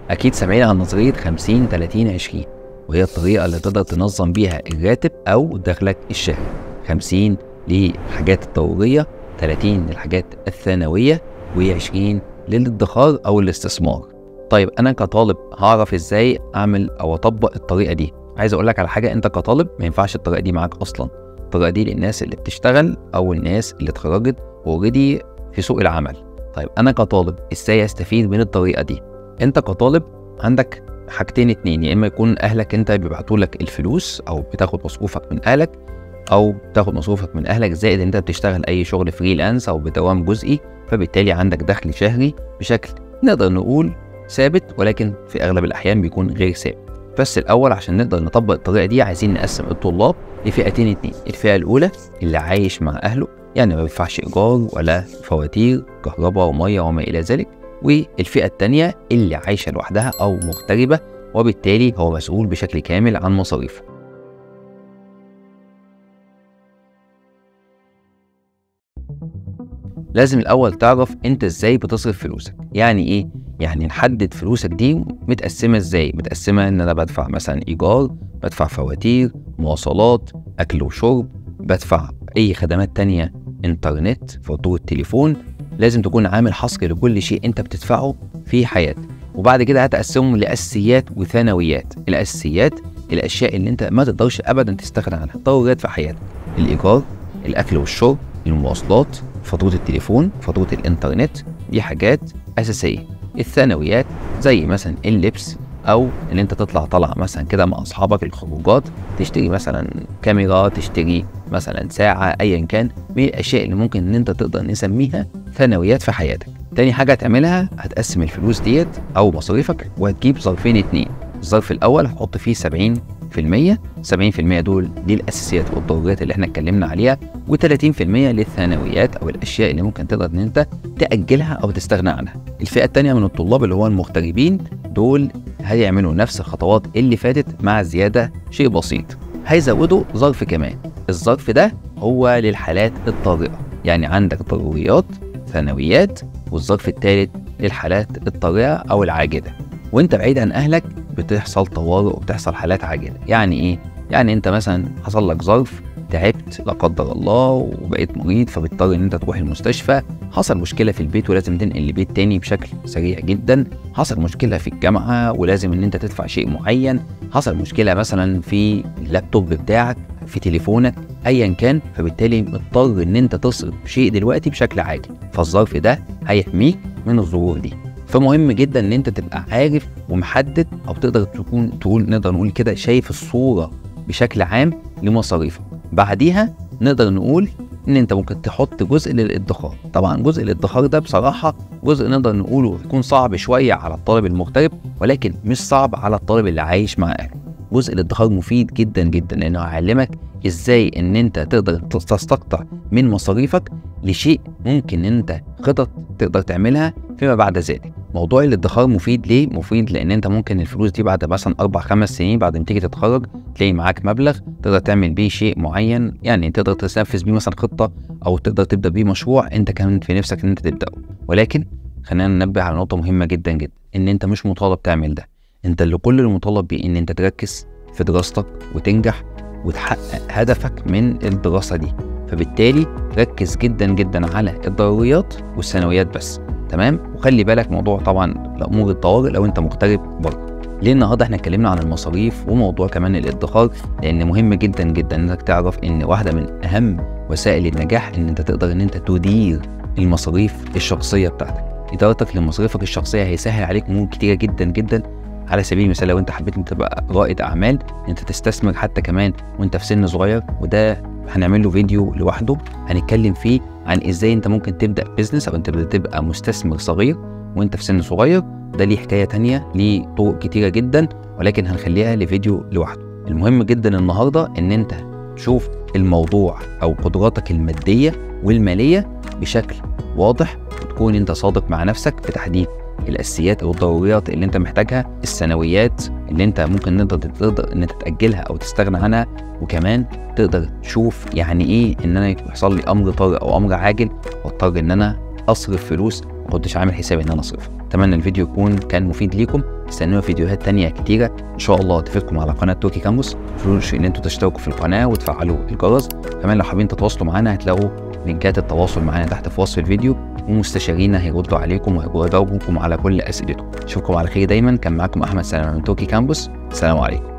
اكيد سامعين عن نظريه 50 30 20 وهي الطريقه اللي تقدر تنظم بيها الراتب او دخلك الشهري 50 للحاجات الضروريه 30 للحاجات الثانويه و20 للادخار او الاستثمار طيب انا كطالب هعرف ازاي اعمل او اطبق الطريقه دي عايز اقول لك على حاجه انت كطالب ما ينفعش الطريقه دي معاك اصلا الطريقه دي للناس اللي بتشتغل او الناس اللي اتخرجت اوريدي في سوق العمل طيب انا كطالب ازاي استفيد من الطريقه دي انت كطالب عندك حاجتين اتنين يا اما يكون اهلك انت بيبعتوا لك الفلوس او بتاخد مصروفك من اهلك او بتاخد مصروفك من اهلك زائد ان انت بتشتغل اي شغل فريلانس او بدوام جزئي فبالتالي عندك دخل شهري بشكل نقدر نقول ثابت ولكن في اغلب الاحيان بيكون غير ثابت بس الاول عشان نقدر نطبق الطريقه دي عايزين نقسم الطلاب لفئتين اتنين الفئه الاولى اللي عايش مع اهله يعني ما بيدفعش ايجار ولا فواتير كهرباء وميه وما الى ذلك والفئه الثانيه اللي عايشه لوحدها او مغتربه وبالتالي هو مسؤول بشكل كامل عن مصاريفه لازم الاول تعرف انت ازاي بتصرف فلوسك يعني ايه يعني نحدد فلوسك دي متقسمه ازاي متقسمه ان انا بدفع مثلا ايجار بدفع فواتير مواصلات اكل وشرب بدفع اي خدمات تانية انترنت فاتوره تليفون لازم تكون عامل حصر لكل شيء انت بتدفعه في حياتك وبعد كده هتقسمهم لاساسيات وثانويات الاساسيات الاشياء اللي انت ما تقدرش ابدا تستغنى عنها ضروريات في حياتك الايجار الاكل والشرب المواصلات فاتوره التليفون فاتوره الانترنت دي حاجات اساسيه الثانويات زي مثلا اللبس او ان انت تطلع طلعه مثلا كده مع اصحابك الخروجات تشتري مثلا كاميرا تشتري مثلا ساعه ايا كان من الاشياء اللي ممكن ان انت تقدر نسميها ثانويات في حياتك تاني حاجه هتعملها هتقسم الفلوس ديت او مصاريفك وهتجيب ظرفين اتنين الظرف الاول هتحط فيه 70 في المية 70% دول دي الاساسيات والضروريات اللي احنا اتكلمنا عليها و30% للثانويات او الاشياء اللي ممكن تقدر ان انت تاجلها او تستغنى عنها الفئه الثانيه من الطلاب اللي هو المغتربين دول هيعملوا نفس الخطوات اللي فاتت مع زياده شيء بسيط هيزودوا ظرف كمان الظرف ده هو للحالات الطارئه يعني عندك ضروريات ثانويات والظرف الثالث للحالات الطارئه او العاجله وانت بعيد عن اهلك بتحصل طوارئ وبتحصل حالات عاجله يعني ايه يعني انت مثلا حصل لك ظرف تعبت لا قدر الله وبقيت مريض فبتضطر ان انت تروح المستشفى حصل مشكله في البيت ولازم تنقل لبيت تاني بشكل سريع جدا حصل مشكله في الجامعه ولازم ان انت تدفع شيء معين حصل مشكله مثلا في اللابتوب بتاعك في تليفونك ايا كان فبالتالي مضطر ان انت تصرف شيء دلوقتي بشكل عاجل فالظرف ده هيحميك من الظروف دي فمهم جدا ان انت تبقى عارف ومحدد او تقدر تكون تقول نقدر نقول كده شايف الصوره بشكل عام لمصاريفك بعديها نقدر نقول ان انت ممكن تحط جزء للادخار طبعا جزء الادخار ده بصراحه جزء نقدر نقوله يكون صعب شويه على الطالب المغترب ولكن مش صعب على الطالب اللي عايش مع اهله جزء الادخار مفيد جدا جدا لانه هيعلمك ازاي ان انت تقدر تستقطع من مصاريفك لشيء ممكن ان انت خطط تقدر تعملها فيما بعد ذلك موضوع الادخار مفيد ليه مفيد لان انت ممكن الفلوس دي بعد مثلا اربع خمس سنين بعد ما تيجي تتخرج تلاقي معاك مبلغ تقدر تعمل بيه شيء معين يعني تقدر تنفذ بيه مثلا خطه او تقدر تبدا بيه مشروع انت كمان في نفسك ان انت تبداه ولكن خلينا ننبه على نقطه مهمه جدا جدا ان انت مش مطالب تعمل ده انت اللي كل المطالب بيه ان انت تركز في دراستك وتنجح وتحقق هدفك من الدراسه دي فبالتالي ركز جدا جدا على الضروريات والثانويات بس تمام وخلي بالك موضوع طبعا الامور الطوارئ لو انت مغترب بره ليه النهارده احنا اتكلمنا عن المصاريف وموضوع كمان الادخار لان مهم جدا جدا انك تعرف ان واحده من اهم وسائل النجاح ان انت تقدر ان انت تدير المصاريف الشخصيه بتاعتك ادارتك لمصاريفك الشخصيه هيسهل عليك امور كتيره جدا جدا على سبيل المثال لو انت حبيت انت تبقى رائد اعمال انت تستثمر حتى كمان وانت في سن صغير وده هنعمل له فيديو لوحده هنتكلم فيه عن ازاي انت ممكن تبدا بزنس او انت تبقى مستثمر صغير وانت في سن صغير ده ليه حكايه تانية ليه طرق كتيره جدا ولكن هنخليها لفيديو لوحده المهم جدا النهارده ان انت تشوف الموضوع او قدراتك الماديه والماليه بشكل واضح وتكون انت صادق مع نفسك في تحديد الاساسيات او الضروريات اللي انت محتاجها السنويات اللي انت ممكن نقدر تقدر ان انت تاجلها او تستغنى عنها وكمان تقدر تشوف يعني ايه ان انا يحصل لي امر طارئ او امر عاجل واضطر ان انا اصرف فلوس ما كنتش عامل حسابي ان انا اصرفها اتمنى الفيديو يكون كان مفيد ليكم استنونا فيديوهات تانية كتيرة ان شاء الله تفيدكم على قناة توكي كامبوس متنسوش ان انتوا تشتركوا في القناة وتفعلوا الجرس كمان لو حابين تتواصلوا معانا هتلاقوا لينكات التواصل معانا تحت في وصف الفيديو ومستشارينا هيردوا عليكم وهيجاوبوكم على كل اسئلتكم اشوفكم على خير دايما كان معاكم احمد سلامه من توكي كامبوس السلام عليكم